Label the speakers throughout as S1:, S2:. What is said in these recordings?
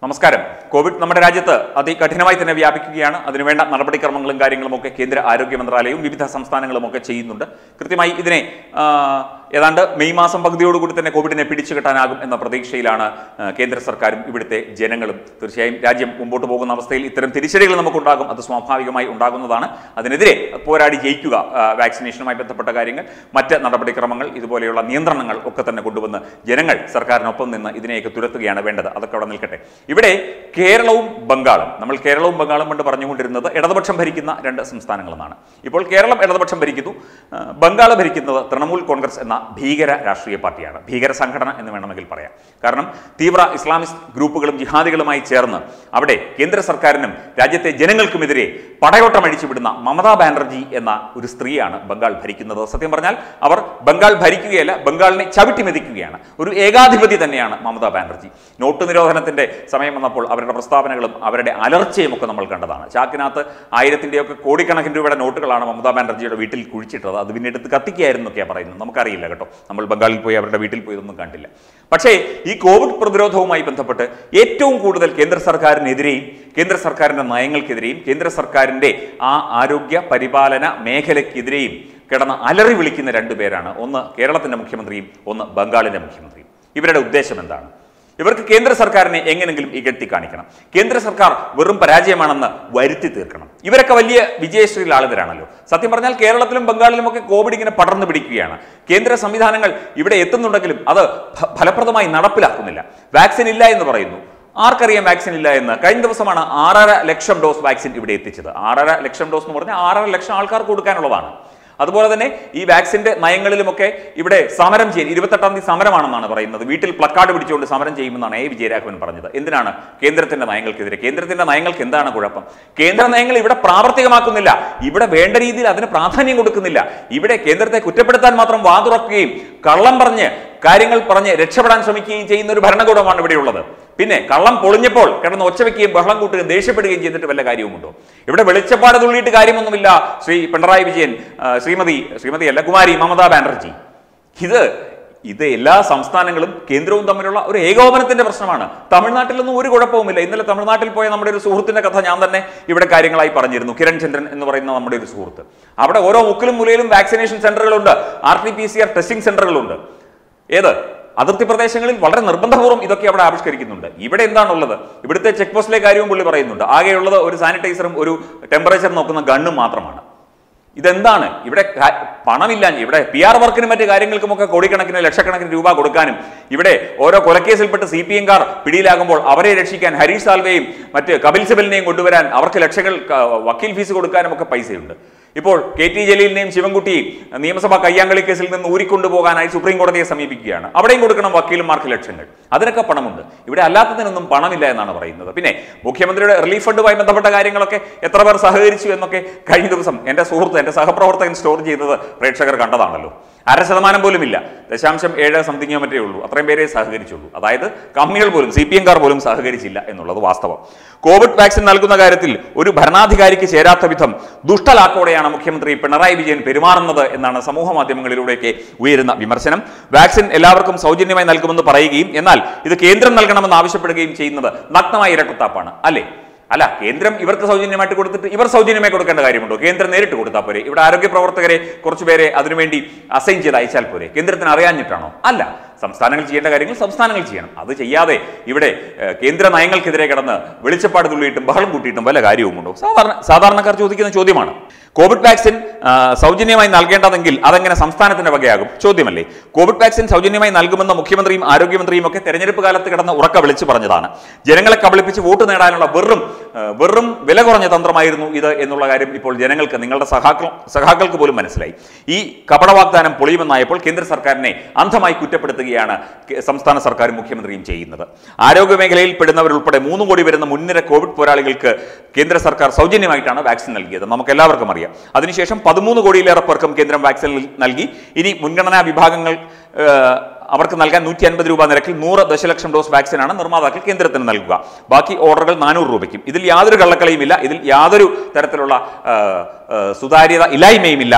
S1: നമസ്കാരം കോവിഡ് നമ്മുടെ രാജ്യത്ത് അതികഠിനമായി തന്നെ വ്യാപിക്കുകയാണ് അതിനുവേണ്ട നടപടിക്രമങ്ങളും കാര്യങ്ങളും ഒക്കെ കേന്ദ്ര ആരോഗ്യ മന്ത്രാലയവും വിവിധ സംസ്ഥാനങ്ങളും ഒക്കെ ചെയ്യുന്നുണ്ട് കൃത്യമായി ഇതിനെ ആ, ഏതാണ്ട് മെയ് മാസം പകുതിയോടുകൂടി തന്നെ കോവിഡിനെ പിടിച്ചു കെട്ടാനാകും എന്ന പ്രതീക്ഷയിലാണ് ആ, കേന്ദ്ര സർക്കാരും ഇവിടുത്തെ ജനങ്ങളും തീർച്ചയായും രാജ്യം മുമ്പോട്ട് പോകുന്ന അവസ്ഥയിൽ ഇത്തരം തിരിച്ചടികൾ നമുക്കുണ്ടാകും അത് സ്വാഭാവികമായി ഉണ്ടാകുന്നതാണ് അതിനെതിരെ പോരാടി ജയിക്കുക ആ, വാക്സിനേഷനുമായി ബന്ധപ്പെട്ട കാര്യങ്ങൾ മറ്റ് നടപടിക്രമങ്ങൾ ഇതുപോലെയുള്ള നിയന്ത്രണങ്ങൾ ഒക്കെ തന്നെ കൊണ്ടുവന്ന് ജനങ്ങൾ സർക്കാരിനൊപ്പം നിന്ന് ഇതിനെയൊക്കെ തുരത്തുകയാണ് വേണ്ടത് അതൊക്കെ അവിടെ നിൽക്കട്ടെ ഇവിടെ കേരളവും ബംഗാളും നമ്മൾ കേരളവും ബംഗാളും കൊണ്ട് പറഞ്ഞുകൊണ്ടിരുന്നത് ഇടതുപക്ഷം ഭരിക്കുന്ന രണ്ട് സംസ്ഥാനങ്ങളെന്നാണ് ഇപ്പോൾ കേരളം ഇടതുപക്ഷം ഭരിക്കുന്നു ആ, ബംഗാൾ ഭരിക്കുന്നത് തൃണമൂൽ കോൺഗ്രസ് എന്ന ഭീകര രാഷ്ട്രീയ പാർട്ടിയാണ് ഭീകര സംഘടന എന്ന് വേണമെങ്കിൽ പറയാം കാരണം തീവ്ര ഇസ്ലാമിസ്റ്റ് ഗ്രൂപ്പുകളും ജിഹാദികളുമായി ചേർന്ന് അവിടെ കേന്ദ്ര സർക്കാരിനും രാജ്യത്തെ ജനങ്ങൾക്കുമെതിരെ പടയോട്ടം അഴിച്ചുവിടുന്ന മമതാ ബാനർജി എന്ന ഒരു സ്ത്രീയാണ് ബംഗാൾ ഭരിക്കുന്നത് സത്യം പറഞ്ഞാൽ അവർ ബംഗാൾ ഭരിക്കുകയല്ല ബംഗാളിനെ ചവിട്ടി മെതിക്കുകയാണ് ഒരു ഏകാധിപതി തന്നെയാണ് മമതാ ബാനർജി നോട്ട് നിരോധനത്തിന്റെ സമയം വന്നപ്പോൾ അവരുടെ പ്രസ്താവനകളും അവരുടെ അലർച്ചയും ഒക്കെ നമ്മൾ കണ്ടതാണ് ചാക്കിനകത്ത് ആയിരത്തിൻ്റെയൊക്കെ കോടിക്കണക്കിന് രൂപയുടെ നോട്ടുകളാണ് മമതാ ബാനർജിയുടെ വീട്ടിൽ കുഴിച്ചിട്ടത് അത് പിന്നെ എടുത്ത് കത്തിക്കായിരുന്നു എന്നൊക്കെയാണ് പറയുന്നത് നമുക്കറിയില്ല കേട്ടോ നമ്മൾ ബംഗാളിൽ പോയി അവരുടെ വീട്ടിൽ പോയി ഇതൊന്നും കണ്ടില്ല പക്ഷേ ഈ കോവിഡ് പ്രതിരോധവുമായി ബന്ധപ്പെട്ട് ഏറ്റവും കൂടുതൽ കേന്ദ്ര സർക്കാരിനെതിരെയും കേന്ദ്ര സർക്കാരിൻ്റെ നയങ്ങൾക്കെതിരെയും കേന്ദ്ര സർക്കാരിൻ്റെ ആ ആരോഗ്യ പരിപാലന മേഖലയ്ക്കെതിരെയും കിടന്ന് അലറി വിളിക്കുന്ന രണ്ടു പേരാണ് ഒന്ന് കേരളത്തിൻ്റെ മുഖ്യമന്ത്രിയും ഒന്ന് ബംഗാളിൻ്റെ മുഖ്യമന്ത്രിയും ഇവരുടെ ഉദ്ദേശം എന്താണ് ഇവർക്ക് കേന്ദ്ര സർക്കാരിനെ എങ്ങനെങ്കിലും ഇകഴ്ത്തി കാണിക്കണം കേന്ദ്ര സർക്കാർ വെറും പരാജയമാണെന്ന് വരുത്തി തീർക്കണം ഇവരൊക്കെ വലിയ വിജയശ്രീ ലാളിതരാണല്ലോ സത്യം പറഞ്ഞാൽ കേരളത്തിലും ബംഗാളിലും ഒക്കെ കോവിഡ് ഇങ്ങനെ പടർന്നു പിടിക്കുകയാണ് കേന്ദ്ര സംവിധാനങ്ങൾ ഇവിടെ എത്തുന്നുണ്ടെങ്കിലും അത് ഫ- ഫലപ്രദമായി നടപ്പിലാക്കുന്നില്ല വാക്സിൻ ഇല്ല എന്ന് പറയുന്നു ആർക്കറിയാം വാക്സിൻ ഇല്ല എന്ന് കഴിഞ്ഞ ദിവസമാണ് ആറര ലക്ഷം ഡോസ് വാക്സിൻ ഇവിടെ എത്തിച്ചത് ആറര ലക്ഷം ഡോസ് എന്ന് പറഞ്ഞാൽ ആറര ലക്ഷം ആൾക്കാർക്ക് കൊടുക്കാനുള്ളതാണ് അതുപോലെ തന്നെ ഈ വാക്സിന്റെ നയങ്ങളിലുമൊക്കെ ഇവിടെ സമരം ചെയ്യാൻ ഇരുപത്തെട്ടാം തീയതി സമരമാണെന്നാണ് പറയുന്നത് വീട്ടിൽ പ്ലക്കാർഡ് പിടിച്ചുകൊണ്ട് സമരം ചെയ്യുമെന്നാണ് എ വിജയരാഘവൻ പറഞ്ഞത് എന്തിനാണ് കേന്ദ്രത്തിന്റെ നയങ്ങൾക്കെതിരെ കേന്ദ്രത്തിന്റെ നയങ്ങൾക്ക് എന്താണ് കുഴപ്പം കേന്ദ്ര നയങ്ങൾ ഇവിടെ പ്രാവർത്തികമാക്കുന്നില്ല ഇവിടെ വേണ്ട രീതിയിൽ അതിന് പ്രാധാന്യം കൊടുക്കുന്നില്ല ഇവിടെ കേന്ദ്രത്തെ കുറ്റപ്പെടുത്താൻ മാത്രം വാതുറക്കുകയും കള്ളം പറഞ്ഞ് കാര്യങ്ങൾ പറഞ്ഞ് രക്ഷപ്പെടാൻ ശ്രമിക്കുകയും ചെയ്യുന്ന ഒരു ഭരണകൂടമാണ് ഇവിടെയുള്ളത് പിന്നെ കള്ളം പൊളിഞ്ഞപ്പോൾ കിടന്ന് ഒച്ച വെക്കുകയും ബഹളം കൂട്ടുകയും ദേഷ്യപ്പെടുകയും ചെയ്തിട്ട് വല്ല കാര്യവുമുണ്ടോ ഇവിടെ വെളിച്ചപ്പാട് തുള്ളിയിട്ട് കാര്യമൊന്നുമില്ല ശ്രീ പിണറായി വിജയൻ ആ, ശ്രീമതി ശ്രീമതി അല്ല കുമാരി മമതാ ബാനർജി ഇത് ഇത് എല്ലാ സംസ്ഥാനങ്ങളും കേന്ദ്രവും തമ്മിലുള്ള ഒരു ഏകോപനത്തിന്റെ പ്രശ്നമാണ് തമിഴ്നാട്ടിലൊന്നും ഒരു കുഴപ്പവുമില്ല ഇന്നലെ തമിഴ്നാട്ടിൽ പോയ നമ്മുടെ ഒരു സുഹൃത്തിന്റെ കഥ ഞാൻ തന്നെ ഇവിടെ കാര്യങ്ങളായി പറഞ്ഞിരുന്നു കിരൺ ചന്ദ്രൻ എന്ന് പറയുന്ന നമ്മുടെ ഒരു സുഹൃത്ത് അവിടെ ഓരോ മുക്കിലും മുലയിലും വാക്സിനേഷൻ സെന്ററുകളുണ്ട് R T P C R testing സെന്ററുകളുണ്ട് ഏത് അതിർത്തി പ്രദേശങ്ങളിൽ വളരെ നിർബന്ധപൂർവ്വം ഇതൊക്കെ അവിടെ ആവിഷ്കരിക്കുന്നുണ്ട് ഇവിടെ എന്താണുള്ളത് ഇവിടുത്തെ ചെക്ക് പോസ്റ്റിലെ കാര്യവും പുള്ളി പറയുന്നുണ്ട് ആകെയുള്ളത് ഒരു സാനിറ്റൈസറും ഒരു ടെമ്പറേച്ചർ നോക്കുന്ന ഗണ്ണും മാത്രമാണ് ഇതെന്താണ് ഇവിടെ കാ- പണമില്ല ഇവിടെ പി ആർ വർക്കിനും മറ്റു കാര്യങ്ങൾക്കുമൊക്കെ കോടിക്കണക്കിന് ലക്ഷക്കണക്കിന് രൂപ കൊടുക്കാനും ഇവിടെ ഓരോ കൊലക്കേസിൽപ്പെട്ട് സി പി എംകാർ പിടിയിലാകുമ്പോൾ അവരെ രക്ഷിക്കാൻ ഹരീഷ് സാൽവെയും മറ്റ് കപിൽ സിബലിനെയും കൊണ്ടുവരാൻ അവർക്ക് ലക്ഷങ്ങൾ ക- വക്കീൽ ഫീസ് കൊടുക്കാനും ഒക്കെ പൈസയുണ്ട് ഇപ്പോൾ കെ ടി ജലീലിനെയും ശിവൻകുട്ടിയും നിയമസഭാ കയ്യാങ്കളി കേസിൽ നിന്ന് ഊരിക്കൊണ്ടുപോകാനായി സുപ്രീം കോടതിയെ സമീപിക്കുകയാണ് അവിടെയും കൊടുക്കണം വക്കീലുമാർക്ക് ലക്ഷങ്ങൾ അതിനൊക്കെ പണമുണ്ട് ഇവിടെ അല്ലാത്തതിനൊന്നും പണമില്ല എന്നാണ് പറയുന്നത് പിന്നെ മുഖ്യമന്ത്രിയുടെ റിലീഫ് ഫണ്ടുമായി ബന്ധപ്പെട്ട കാര്യങ്ങളൊക്കെ എത്ര പേർ സഹകരിച്ചു എന്നൊക്കെ കഴിഞ്ഞ ദിവസം എൻ്റെ സുഹൃത്ത് എൻ്റെ സഹപ്രവർത്തകൻ സ്റ്റോർ ചെയ്തത് പ്രേക്ഷകർ കണ്ടതാണല്ലോ അര ശതമാനം പോലും ഇല്ല ദശാംശം ഏഴ് സംതിങ്ങോ മറ്റേ ഉള്ളൂ അത്രയും പേരെ സഹകരിച്ചുള്ളൂ അതായത് കമ്മികൾ പോലും സി പി എംകാർ പോലും സഹകരിച്ചില്ല എന്നുള്ളത് വാസ്തവം കോവിഡ് വാക്സിൻ നൽകുന്ന കാര്യത്തിൽ ഒരു ഭരണാധികാരിക്ക് ചേരാത്ത വിധം ദുഷ്ടലാക്കോടെയാണ് മുഖ്യമന്ത്രി പിണറായി വിജയൻ പെരുമാറുന്നത് എന്നാണ് സമൂഹ മാധ്യമങ്ങളിലൂടെയൊക്കെ ഉയരുന്ന വിമർശനം വാക്സിൻ എല്ലാവർക്കും സൗജന്യമായി നൽകുമെന്ന് പറയുകയും എന്നാൽ ഇത് കേന്ദ്രം നൽകണമെന്ന് ആവശ്യപ്പെടുകയും ചെയ്യുന്നത് നഗ്നമായ ഇരട്ടത്താപ്പാണ് അല്ലേ അല്ല കേന്ദ്രം ഇവർക്ക് സൗജന്യമായിട്ട് കൊടുത്തിട്ട് ഇവർ സൗജന്യമായി കൊടുക്കേണ്ട കാര്യമുണ്ടോ കേന്ദ്രം നേരിട്ട് കൊടുത്താൽ പോരെ ഇവിടെ ആരോഗ്യ പ്രവർത്തകരെ കുറച്ച് പേരെ അതിനുവേണ്ടി അസൈൻ ചെയ്ത് അയച്ചാൽ പോരെ കേന്ദ്രത്തിന് അറിയാഞ്ഞിട്ടാണോ അല്ല സംസ്ഥാനങ്ങൾ ചെയ്യേണ്ട കാര്യങ്ങൾ സംസ്ഥാനങ്ങൾ ചെയ്യണം അത് ചെയ്യാതെ ഇവിടെ ഏഹ്, കേന്ദ്ര നയങ്ങൾക്കെതിരെ കിടന്ന് വെളിച്ചപ്പാട് തുള്ളിയിട്ടും ബഹളം കൂട്ടിയിട്ടും വല്ല കാര്യവുമുണ്ടോ സാധാരണ സാധാരണക്കാർ ചോദിക്കുന്ന ചോദ്യമാണ് കോവിഡ് വാക്സിൻ ആ, സൗജന്യമായി നൽകേണ്ടതെങ്കിൽ അതെങ്ങനെ സംസ്ഥാനത്തിന്റെ വകയാകും ചോദ്യമല്ലേ കോവിഡ് വാക്സിൻ സൗജന്യമായി നൽകുമെന്ന് മുഖ്യമന്ത്രിയും ആരോഗ്യമന്ത്രിയും ഒക്കെ തെരഞ്ഞെടുപ്പ് കാലത്ത് കിടന്ന് ഉറക്ക വിളിച്ചു പറഞ്ഞതാണ് ജനങ്ങളെ കബളിപ്പിച്ച് വോട്ട് നേടാനുള്ള വെറും ആ, വെറും വില കുറഞ്ഞ തന്ത്രമായിരുന്നു ഇത് എന്നുള്ള കാര്യം ഇപ്പോൾ ജനങ്ങൾക്ക് നിങ്ങളുടെ സഹാക്കൾ സഹാക്കൾക്ക് പോലും മനസ്സിലായി ഈ കപട വാഗ്ദാനം പൊളിയുമെന്നായപ്പോൾ കേന്ദ്ര സർക്കാരിനെ അന്ധമായി കുറ്റപ്പെടുത്തുകയാണ് കെ- സംസ്ഥാന സർക്കാരും മുഖ്യമന്ത്രിയും ചെയ്യുന്നത് ആരോഗ്യ മേഖലയിൽ പെടുന്നവരുൾപ്പെടെ മൂന്ന് കോടി വരുന്ന മുൻനിര കോവിഡ് പോരാളികൾക്ക് കേന്ദ്ര സർക്കാർ സൗജന്യമായിട്ടാണ് വാക്സിൻ നൽകിയത് നമുക്ക് എല്ലാവർക്കും അറിയാം അതിനുശേഷം പതിമൂന്ന് കോടിയിലേറെ പേർക്കും കേന്ദ്രം വാക്സിൻ നൽകി ഇനി മുൻഗണനാ വിഭാഗങ്ങൾ ഏഹ്, അവർക്ക് നൽകാൻ നൂറ്റി അൻപത് രൂപ നിരക്കിൽ നൂറ് ദശലക്ഷം ഡോസ് വാക്സിനാണ് നിർമ്മാതാക്കൾ കേന്ദ്രത്തിന് നൽകുക ബാക്കി ഓർഡറുകൾ നാനൂറ് രൂപയ്ക്കും ഇതിൽ യാതൊരു കള്ളക്കളിയുമില്ല ഇതിൽ യാതൊരു തരത്തിലുള്ള ആ, ആ, സുതാര്യത ഇല്ലായ്മയുമില്ല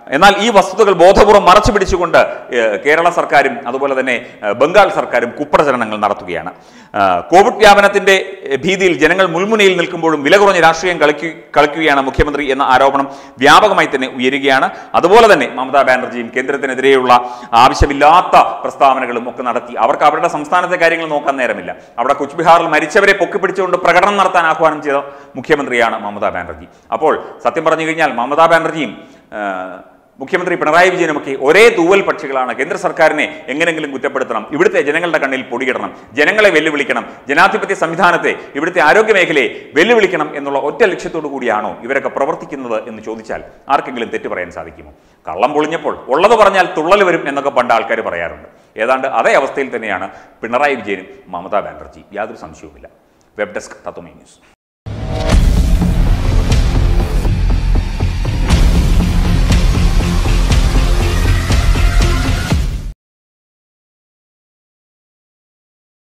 S1: എന്നാൽ ഈ വസ്തുതകൾ ബോധപൂർവ്വം മറച്ചു പിടിച്ചുകൊണ്ട് ഏഹ്, കേരള സർക്കാരും അതുപോലെ തന്നെ ഏഹ്, ബംഗാൾ സർക്കാരും കുപ്രചരണങ്ങൾ നടത്തുകയാണ് ആ, കോവിഡ് വ്യാപനത്തിന്റെ ഏഹ്, ഭീതിയിൽ ജനങ്ങൾ മുൾമുനയിൽ നിൽക്കുമ്പോഴും വില കുറഞ്ഞ രാഷ്ട്രീയം കളിക്കു കളിക്കുകയാണ് മുഖ്യമന്ത്രി എന്ന ആരോപണം വ്യാപകമായി തന്നെ ഉയരുകയാണ് അതുപോലെ തന്നെ മമതാ ബാനർജിയും കേന്ദ്രത്തിനെതിരെയുള്ള ആവശ്യമില്ലാത്ത പ്രസ്താവനകളും ഒക്കെ നടത്തി അവർക്ക് അവരുടെ സംസ്ഥാനത്തെ കാര്യങ്ങൾ നോക്കാൻ നേരമില്ല അവിടെ കുച്ച്ബിഹാറിൽ മരിച്ചവരെ പൊക്കിപ്പിടിച്ചുകൊണ്ട് പ്രകടനം നടത്താൻ ആഹ്വാനം ചെയ്ത മുഖ്യമന്ത്രിയാണ് മമതാ ബാനർജി അപ്പോൾ സത്യം പറഞ്ഞു കഴിഞ്ഞാൽ മമതാ ബാനർജിയും ആ, മുഖ്യമന്ത്രി പിണറായി വിജയനുമൊക്കെ ഒരേ തൂവൽ പക്ഷികളാണ് കേന്ദ്ര സർക്കാരിനെ എങ്ങനെങ്കിലും കുറ്റപ്പെടുത്തണം ഇവിടുത്തെ ജനങ്ങളുടെ കണ്ണിൽ പൊടിയിടണം ജനങ്ങളെ വെല്ലുവിളിക്കണം ജനാധിപത്യ സംവിധാനത്തെ ഇവിടുത്തെ ആരോഗ്യ മേഖലയെ വെല്ലുവിളിക്കണം എന്നുള്ള ഒറ്റ ലക്ഷ്യത്തോടു കൂടിയാണോ ഇവരൊക്കെ പ്രവർത്തിക്കുന്നത് എന്ന് ചോദിച്ചാൽ ആർക്കെങ്കിലും തെറ്റ് പറയാൻ സാധിക്കുമോ കള്ളം പൊളിഞ്ഞപ്പോൾ ഉള്ളത് പറഞ്ഞാൽ തുള്ളൽ വരും എന്നൊക്കെ പണ്ട് ആൾക്കാർ പറയാറുണ്ട് ഏതാണ്ട് അതേ അവസ്ഥയിൽ തന്നെയാണ് പിണറായി വിജയനും മമതാ ബാനർജി യാതൊരു സംശയവുമില്ല വെബ് ഡെസ്ക് തത്വമേ ന്യൂസ്